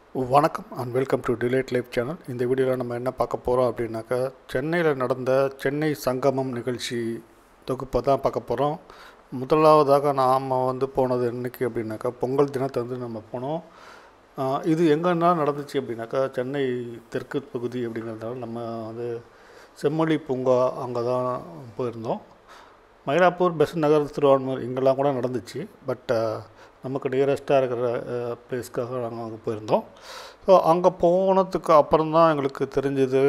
வணக்கம் and welcome to delight life channel இந்த வீடியோவில் நம்ம என்ன பார்க்க போகிறோம் அப்படின்னாக்கா சென்னையில் நடந்த சென்னை சங்கமம் நிகழ்ச்சி தொகுப்பை தான் பார்க்க போகிறோம் முதலாவதாக நாம் வந்து போனது என்னைக்கு அப்படின்னாக்கா பொங்கல் தினத்தை வந்து நம்ம போனோம் ஆஹ் இது எங்கன்னா நடந்துச்சு அப்படின்னாக்கா சென்னை தெற்கு பகுதி அப்படிங்கிறதுனால நம்ம வந்து செம்மொழி பூங்கா அங்கே தான் போயிருந்தோம் மயிலாப்பூர் பெசன் நகர் திருவான்மூர் இங்கெல்லாம் கூட நடந்துச்சு பட் நமக்கு நியரஸ்ட்டாக இருக்கிற ப்ளேஸ்க்காக நாங்கள் அங்கே போயிருந்தோம் ஸோ அங்கே போனதுக்கு அப்புறம் தான் எங்களுக்கு தெரிஞ்சது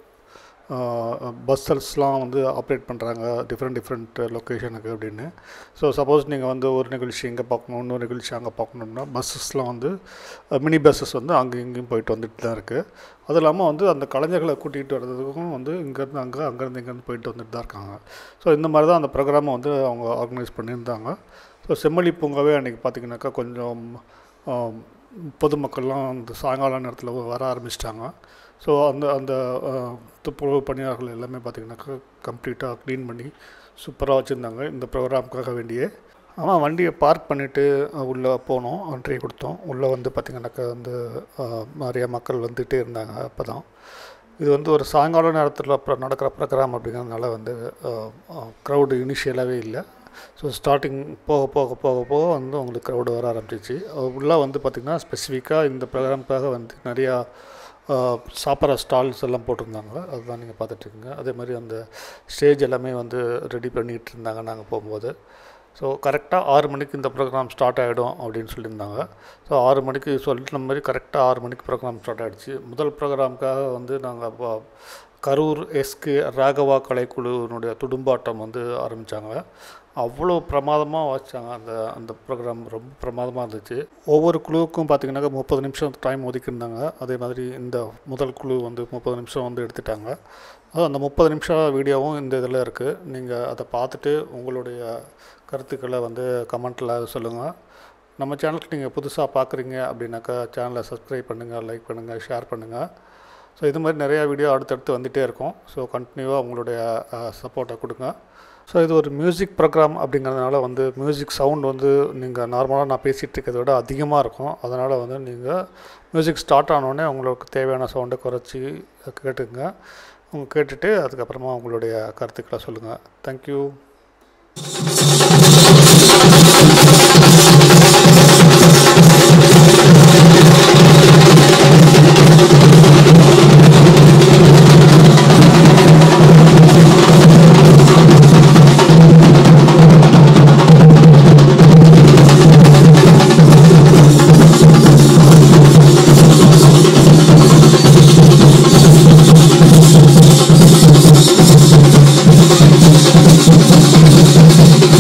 பஸ்ஸஸ்லாம் வந்து ஆப்ரேட் பண்ணுறாங்க டிஃப்ரெண்ட் டிஃப்ரெண்ட் லொக்கேஷனுக்கு அப்படின்னு ஸோ சப்போஸ் நீங்கள் வந்து ஒரு நிகழ்ச்சி இங்கே பார்க்கணும் இன்னொரு நிகழ்ச்சி அங்கே பார்க்கணும்னா பஸ்ஸஸ்லாம் வந்து மினி பஸ்ஸஸ் வந்து அங்கே இங்கேயும் போயிட்டு வந்துட்டு தான் இருக்குது அது இல்லாமல் வந்து அந்த கலைஞர்களை கூட்டிகிட்டு வர்றதுக்கும் வந்து இங்கேருந்து அங்கே அங்கேருந்து இங்கேருந்து போயிட்டு வந்துட்டு தான் இருக்காங்க ஸோ இந்த மாதிரி தான் அந்த ப்ரோக்ராமை வந்து அவங்க ஆர்கனைஸ் பண்ணியிருந்தாங்க ஸோ செம்மொழி பூங்காவே அன்றைக்கி பார்த்திங்கனாக்கா கொஞ்சம் ஆம், பொதுமக்கள்லாம் அந்த சாயங்கால நேரத்தில் வர ஆரம்பிச்சிட்டாங்க ஸோ அந்த அந்த ஆஹ், துப்புரவு பணியாளர்கள் எல்லாமே பார்த்திங்கனாக்கா கம்ப்ளீட்டாக க்ளீன் பண்ணி சூப்பராக வச்சுருந்தாங்க இந்த ப்ரோக்ராமுக்காக வேண்டியே ஆமாம் வண்டியை பார்க் பண்ணிவிட்டு உள்ளே போனோம் என்ட்ரி கொடுத்தோம் உள்ளே வந்து பார்த்திங்கனாக்கா வந்து ஆஹ், நிறைய மக்கள் வந்துகிட்டே இருந்தாங்க அப்போ தான் இது வந்து ஒரு சாயங்கால நேரத்தில் அப்புறம் நடக்கிற ப்ரோக்ராம் அப்படிங்கிறதுனால வந்து க்ரௌடு இனிஷியலாகவே இல்லை ஸோ ஸ்டார்டிங் போக போக போக போக வந்து உங்களுக்கு க்ரௌடு வர ஆரம்பிச்சிச்சு உள்ளே வந்து பார்த்திங்கன்னா ஸ்பெசிஃபிக்காக இந்த ப்ரோக்ராமுக்காக வந்து நிறையா ஆஹ், சாப்பிட்ற ஸ்டால்ஸ் எல்லாம் போட்டிருந்தாங்க அதுதான் நீங்கள் பார்த்துட்ருக்கீங்க அதே மாதிரி அந்த ஸ்டேஜ் எல்லாமே வந்து ரெடி பண்ணிகிட்டு இருந்தாங்க நாங்கள் போகும்போது ஸோ கரெக்டாக ஆறு மணிக்கு இந்த ப்ரோக்ராம் ஸ்டார்ட் ஆகிடும் அப்படின்னு சொல்லியிருந்தாங்க ஸோ ஆறு மணிக்கு சொல்லின மாதிரி கரெக்டாக ஆறு மணிக்கு ப்ரோக்ராம் ஸ்டார்ட் ஆகிடுச்சு முதல் ப்ரோக்ராமுக்காக வந்து நாங்கள் கரூர் எஸ்கே ராகவா கலைக்குழுவினுடைய துடும்பாட்டம் வந்து ஆரம்பித்தாங்க அவ்வளோ பிரமாதமாக வச்சாங்க அந்த அந்த ப்ரோக்ராம் ரொம்ப பிரமாதமாக இருந்துச்சு ஒவ்வொரு குழுவுக்கும் பார்த்திங்கனாக்கா முப்பது நிமிஷம் டைம் ஒதுக்கியிருந்தாங்க அதே மாதிரி இந்த முதல் குழு வந்து முப்பது நிமிஷம் வந்து எடுத்துட்டாங்க அது அந்த முப்பது நிமிஷம் வீடியோவும் இந்த இதில் இருக்குது நீங்கள் அதை பார்த்துட்டு உங்களுடைய கருத்துக்களை வந்து கமெண்ட்டில் சொல்லுங்கள் நம்ம சேனலுக்கு நீங்கள் புதுசாக பார்க்குறீங்க அப்படின்னாக்கா சேனலை சப்ஸ்கிரைப் பண்ணுங்கள் லைக் பண்ணுங்கள் ஷேர் பண்ணுங்கள் ஸோ இது மாதிரி நிறையா வீடியோ அடுத்தடுத்து வந்துகிட்டே இருக்கும் ஸோ கண்டினியூவாக உங்களுடைய சப்போர்ட்டை கொடுங்க ஸோ இது ஒரு மியூசிக் ப்ரோக்ராம் அப்படிங்கிறதுனால வந்து மியூசிக் சவுண்ட் வந்து நீங்கள் நார்மலாக நான் பேசிகிட்டு இருக்கிறத விட அதிகமாக இருக்கும் அதனால் வந்து நீங்கள் மியூசிக் ஸ்டார்ட் ஆனோடனே உங்களுக்கு தேவையான சவுண்டை குறைச்சி கேட்டுங்க உங்க கேட்டுட்டு அதுக்கப்புறமா உங்களுடைய கருத்துக்களை சொல்லுங்கள் தேங்க்யூ Thank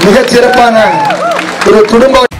மிகச் சிறப்பான ஒரு குடும்ப